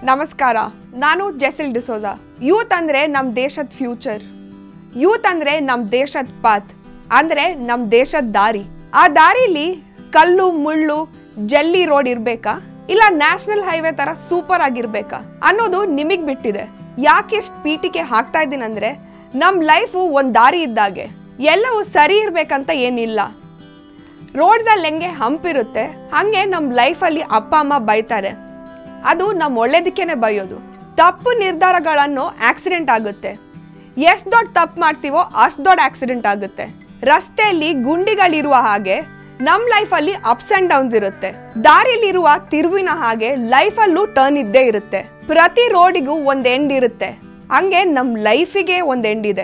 ನಮಸ್ಕಾರ ನಾನು ಜೆಸಿಲ್ ಡಿಸೋಜಾ ಯೂತ್ ಅಂದ್ರೆ ನಮ್ಮ ದೇಶದ ಫ್ಯೂಚರ್ ಯೂತ್ ಅಂದ್ರೆ ನಮ್ಮ ದೇಶದ ಪಾತ್ ಅಂದ್ರೆ ನಮ್ಮ ದೇಶದ ದಾರಿ ಆ ದಾರಿಲಿ ಕಲ್ಲು ಮುಳ್ಳು ಜಲ್ಲಿ ರೋಡ್ ಇರ್ಬೇಕಾ ಇಲ್ಲ ನ್ಯಾಷನಲ್ ಹೈವೇ ತರ ಸೂಪರ್ ಆಗಿರ್ಬೇಕಾ ಅನ್ನೋದು ನಿಮಗ್ ಬಿಟ್ಟಿದೆ ಯಾಕೆ ಇಷ್ಟು ಪೀಟಿಕೆ ಹಾಕ್ತಾ ಇದ್ದೀನಂದ್ರೆ ನಮ್ಮ ಲೈಫು ಒಂದು ದಾರಿ ಇದ್ದಾಗೆ ಎಲ್ಲವೂ ಸರಿ ಇರ್ಬೇಕಂತ ಏನಿಲ್ಲ ರೋಡ್ಸಲ್ಲಿ ಹೆಂಗೆ ಹಂಪ್ ಇರುತ್ತೆ ಹಂಗೆ ನಮ್ಮ ಲೈಫಲ್ಲಿ ಅಪ್ಪ ಅಮ್ಮ ಬೈತಾರೆ ಅದು ನಮ್ಮ ಒಳ್ಳೇದಕ್ಕೇನೆ ಬೈಯೋದು ತಪ್ಪು ನಿರ್ಧಾರಗಳನ್ನು ಆಕ್ಸಿಡೆಂಟ್ ಆಗುತ್ತೆ ಎಷ್ಟು ದೊಡ್ಡ ತಪ್ಪು ಮಾಡ್ತೀವೋ ಅಷ್ಟು ದೊಡ್ಡ ಆಕ್ಸಿಡೆಂಟ್ ಆಗುತ್ತೆ ರಸ್ತೆಯಲ್ಲಿ ಗುಂಡಿಗಳಿರುವ ಹಾಗೆ ನಮ್ಮ ಲೈಫಲ್ಲಿ ಅಪ್ಸ್ ಅಂಡ್ ಡೌನ್ಸ್ ಇರುತ್ತೆ ದಾರಿಲಿರುವ ತಿರುವಿನ ಹಾಗೆ ಲೈಫಲ್ಲೂ ಟರ್ನ್ ಇದ್ದೇ ಇರುತ್ತೆ ಪ್ರತಿ ರೋಡಿಗೂ ಒಂದು ಎಂಡ್ ಇರುತ್ತೆ ಹಂಗೆ ನಮ್ಮ ಲೈಫಿಗೆ ಒಂದು ಎಂಡ್ ಇದೆ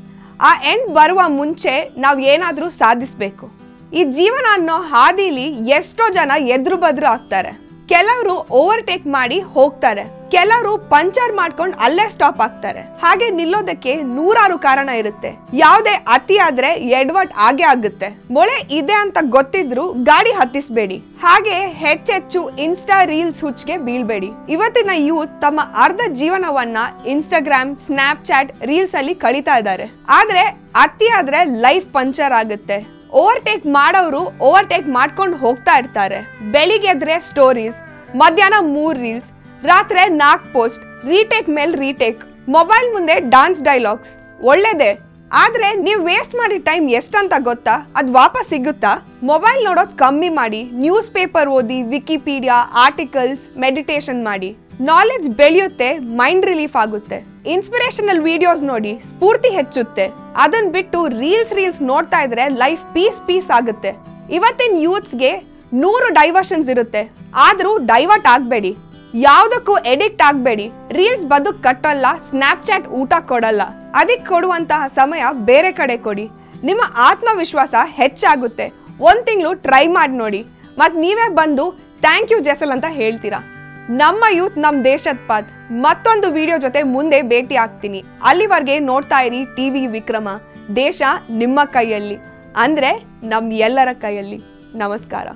ಆ ಎಂಡ್ ಬರುವ ಮುಂಚೆ ನಾವು ಏನಾದರೂ ಸಾಧಿಸಬೇಕು ಈ ಜೀವನ ಅನ್ನೋ ಹಾದಿಲಿ ಎಷ್ಟೋ ಜನ ಎದುರು ಬದ್ರು ಆಗ್ತಾರೆ ಕೆಲವರು ಓವರ್ಟೇಕ್ ಮಾಡಿ ಹೋಗ್ತಾರೆ ಕೆಲವರು ಪಂಚರ್ ಮಾಡ್ಕೊಂಡು ಅಲ್ಲೇ ಸ್ಟಾಪ್ ಆಗ್ತಾರೆ ಹಾಗೆ ನಿಲ್ಲೋದಕ್ಕೆ ನೂರಾರು ಕಾರಣ ಇರುತ್ತೆ ಯಾವುದೇ ಅತಿ ಆದ್ರೆ ಎಡ್ವರ್ಟ್ ಆಗೇ ಆಗುತ್ತೆ ಮೊಳೆ ಇದೆ ಅಂತ ಗೊತ್ತಿದ್ರು ಗಾಡಿ ಹತ್ತಿಸ್ಬೇಡಿ ಹಾಗೆ ಹೆಚ್ಚೆಚ್ಚು ಇನ್ಸ್ಟಾ ರೀಲ್ಸ್ ಹುಚ್ಗೆ ಬೀಳ್ಬೇಡಿ ಇವತ್ತಿನ ಯೂತ್ ತಮ್ಮ ಅರ್ಧ ಜೀವನವನ್ನ ಇನ್ಸ್ಟಾಗ್ರಾಮ್ ಸ್ನ್ಯಾಪ್ ಚಾಟ್ ರೀಲ್ಸ್ ಅಲ್ಲಿ ಕಳೀತಾ ಇದ್ದಾರೆ ಆದ್ರೆ ಅತಿ ಆದ್ರೆ ಲೈಫ್ ಪಂಚರ್ ಆಗುತ್ತೆ ಓವರ್ಟೇಕ್ ಮಾಡೋರು ಓವರ್ಟೇಕ್ ಮಾಡ್ಕೊಂಡು ಹೋಗ್ತಾ ಇರ್ತಾರೆ ಬೆಳಿಗ್ಗೆ ಎದ್ರೆ ಸ್ಟೋರೀಸ್ ಮಧ್ಯಾಹ್ನ ಮೂರ್ ರೀಲ್ಸ್ ರಾತ್ರಿ ನಾಲ್ಕು ಪೋಸ್ಟ್ ರೀಟೇಕ್ ಮೇಲ್ ರೀಟೇಕ್ ಮೊಬೈಲ್ ಮುಂದೆ ಡಾನ್ಸ್ ಡೈಲಾಗ್ಸ್ ಒಳ್ಳೇದೇ ಆದ್ರೆ ನೀವು ವೇಸ್ಟ್ ಮಾಡಿ ಟೈಮ್ ಎಷ್ಟಂತ ಗೊತ್ತಾ ಅದು ವಾಪಸ್ ಸಿಗುತ್ತಾ ಮೊಬೈಲ್ ನೋಡೋದು ಕಮ್ಮಿ ಮಾಡಿ ನ್ಯೂಸ್ ಪೇಪರ್ ಓದಿ ವಿಕಿಪೀಡಿಯಾ ಆರ್ಟಿಕಲ್ಸ್ ಮೆಡಿಟೇಷನ್ ಮಾಡಿ ನಾಲೆಡ್ಜ್ ಬೆಳೆಯುತ್ತೆ ಮೈಂಡ್ ರಿಲೀಫ್ ಆಗುತ್ತೆ ಇನ್ಸ್ಪಿರೇಷನಲ್ ವಿಡಿಯೋಸ್ ನೋಡಿ ಸ್ಫೂರ್ತಿ ಹೆಚ್ಚುತ್ತೆ ಅದನ್ನ ಬಿಟ್ಟು ರೀಲ್ಸ್ ರೀಲ್ಸ್ ನೋಡ್ತಾ ಇದ್ರೆ ಲೈಫ್ ಪೀಸ್ ಪೀಸ್ ಆಗುತ್ತೆ ಇವತ್ತಿನ ಯೂತ್ಸ್ಗೆ ನೂರು ಡೈವರ್ಷನ್ಸ್ ಇರುತ್ತೆ ಆದ್ರೂ ಡೈವರ್ಟ್ ಆಗಬೇಡಿ ಯಾವುದಕ್ಕೂ ಎಡಿಕ್ಟ್ ಆಗಬೇಡಿ ರೀಲ್ಸ್ ಬದುಕ್ ಕಟ್ಟಲ್ಲ ಸ್ನ್ಯಾಪ್ಚಾಟ್ ಊಟ ಕೊಡಲ್ಲ ಅದಕ್ಕೆ ಕೊಡುವಂತಹ ಸಮಯ ಬೇರೆ ಕಡೆ ಕೊಡಿ ನಿಮ್ಮ ಆತ್ಮವಿಶ್ವಾಸ ಹೆಚ್ಚಾಗುತ್ತೆ ಒಂದ್ ತಿಂಗಳು ಟ್ರೈ ಮಾಡಿ ನೋಡಿ ಮತ್ ನೀವೇ ಬಂದು ಥ್ಯಾಂಕ್ ಯು ಜೆಸಲ್ ಅಂತ ಹೇಳ್ತೀರಾ ನಮ್ಮ ಯೂತ್ ನಮ್ಮ ದೇಶದ ಪಾತ್ ಮತ್ತೊಂದು ವಿಡಿಯೋ ಜೊತೆ ಮುಂದೆ ಭೇಟಿ ಆಗ್ತೀನಿ ಅಲ್ಲಿವರೆಗೆ ನೋಡ್ತಾ ಇರಿ ಟಿವಿ ವಿಕ್ರಮ ದೇಶ ನಿಮ್ಮ ಕೈಯಲ್ಲಿ ಅಂದ್ರೆ ನಮ್ ಎಲ್ಲರ ಕೈಯಲ್ಲಿ ನಮಸ್ಕಾರ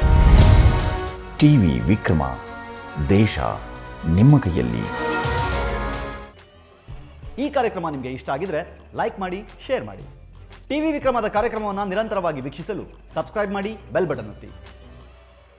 ಟಿವಿ ವಿಕ್ರಮ ದೇಶ ನಿಮ್ಮ ಕೈಯಲ್ಲಿ ಈ ಕಾರ್ಯಕ್ರಮ ನಿಮಗೆ ಇಷ್ಟ ಆಗಿದ್ರೆ ಲೈಕ್ ಮಾಡಿ ಶೇರ್ ಮಾಡಿ ಟಿವಿ ವಿಕ್ರಮದ ಕಾರ್ಯಕ್ರಮವನ್ನು ನಿರಂತರವಾಗಿ ವೀಕ್ಷಿಸಲು ಸಬ್ಸ್ಕ್ರೈಬ್ ಮಾಡಿ ಬೆಲ್ ಬಟನ್ ಒತ್ತಿ